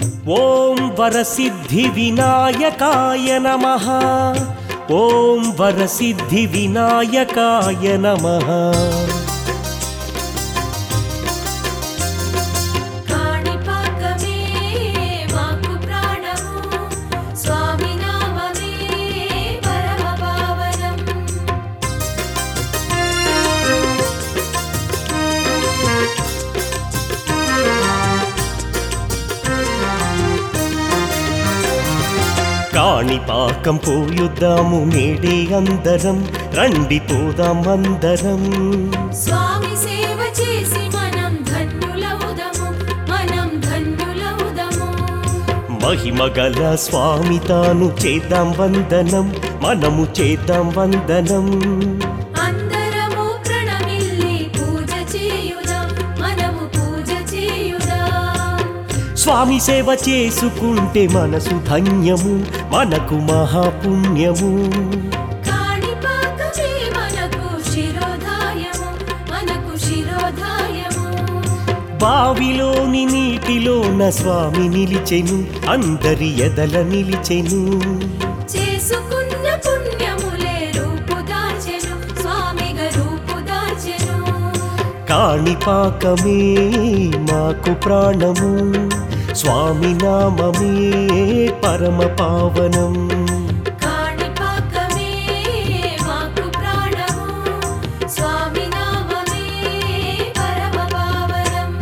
ఓం వరసిద్ధి వినాయకాయ నమ ఓం వరసిద్ధి వినాయకాయ నమ కాణిపాకమే మాకు ప్రాణము స్వామి నామమే పరమ పావనం కాణిపాకం పోయుద్దాము నేడే అందరం రండి పోదాం అందరం స్వామి సేవ చేసి మనం ధన్యులవుదము మనం ధన్యులవుదము మహిమగల స్వామి తాను చేద్దాం వందనం మనము చేద్దాం వందనం అందరము ప్రణమిల్లి పూజ చేయుదాం మనము పూజ చేయుదాం స్వామి సేవ చేసుకుంటే మనసు ధన్యము మనకు మహాపుణ్యము కాణిపాకమే మనకు శిరోధాయము మనకు శిరోధాయము బావిలోని నీటిలోన స్వామి నిలిచెను అందరి ఎదల నిలిచెను చేసుకున్న పుణ్యములే రూపుదార్చెను స్వామిగా రూపుదార్చెను కాణిపాకమే మాకు ప్రాణము స్వామి నామమే పరమ పావనం కాణిపాకమే మాకు ప్రాణము స్వామి నామమే పరమ పావనం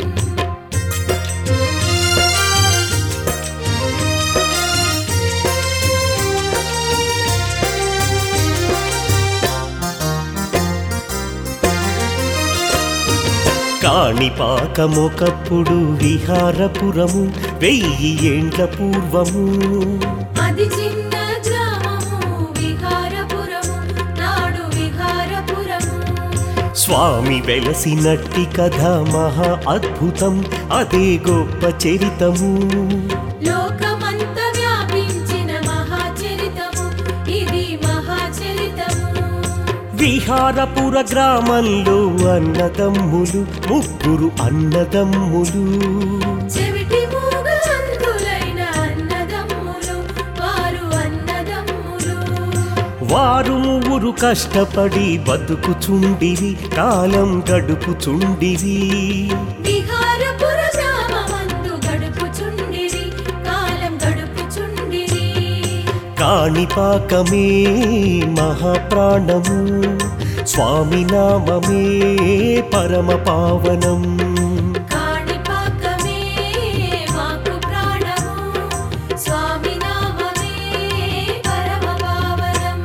కాణిపాకమొకప్పుడు విహారపురము వెయ్యి ఏండ్ల పూర్వము అది చిన్న గ్రామము విహారపురము నాడు విహారపురము స్వామి వెలసినట్టి కథ మహా అద్భుతం అదే గొప్ప చరితము లోకమంత వ్యాపించిన మహాచరితము ఇది మహాచరితము విహారపుర గ్రామంలో అన్నదమ్ములు ముగ్గురు అన్నదమ్ములు చెవిటి మూగ అంధులైన అన్నదమ్ములు వారు అన్నదమ్ములు వారు ముగ్గురు కష్టపడి బతుకుచుండిరి కాలం గడుపుచుండిరి విహారపుర గ్రామమందు గడుపుచుండిరి కాలం గడుపుచుండిరి కాణిపాకమే మహాప్రాణము స్వామి నామమే పరమ పావనం కాణిపాకమే మాకు ప్రాణము స్వామి నామమే పరమ పావనం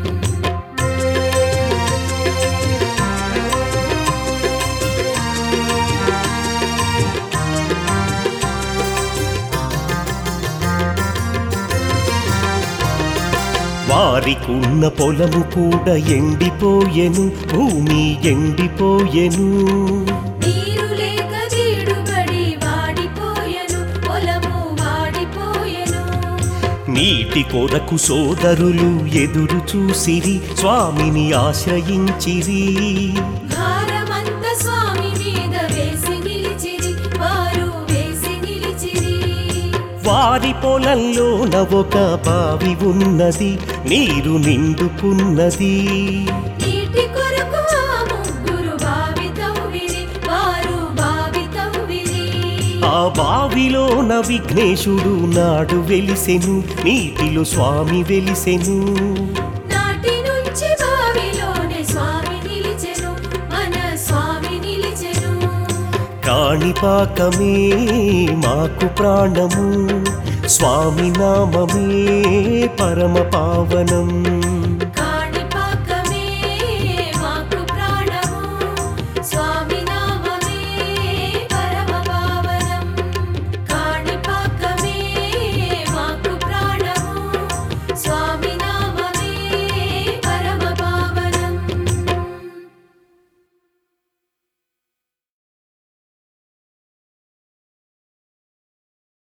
వారికున్న పొలము కూడా ఎండిపోయెను భూమి ఎండిపోయెను నీరు లేక జీడుబడి వాడిపోయెను పొలము వాడిపోయెను నీటి కొరకు సోదరులు ఎదురు చూసిరి స్వామిని ఆశ్రయించిరి భారమంత స్వామి మీద వేసి నిలిచిరి వారు వేసి నిలిచిరి వారి పొలంలోన ఒక బావి ఉన్నది నీరు నిండుకున్నది నీటి కొరకు ఆ ముగ్గురు బావి తవ్విరి వారు బావి తవ్విరి ఆ బావిలోన విఘ్నేశుడు నాడు వెలిసెను నీటిలో స్వామి వెలిసెను నాటి నుంచి బావిలోనే స్వామి నిలిచెను మన స్వామి నిలిచెను కాణిపాకమే మాకు ప్రాణము స్వామి నామమే పరమ పావనం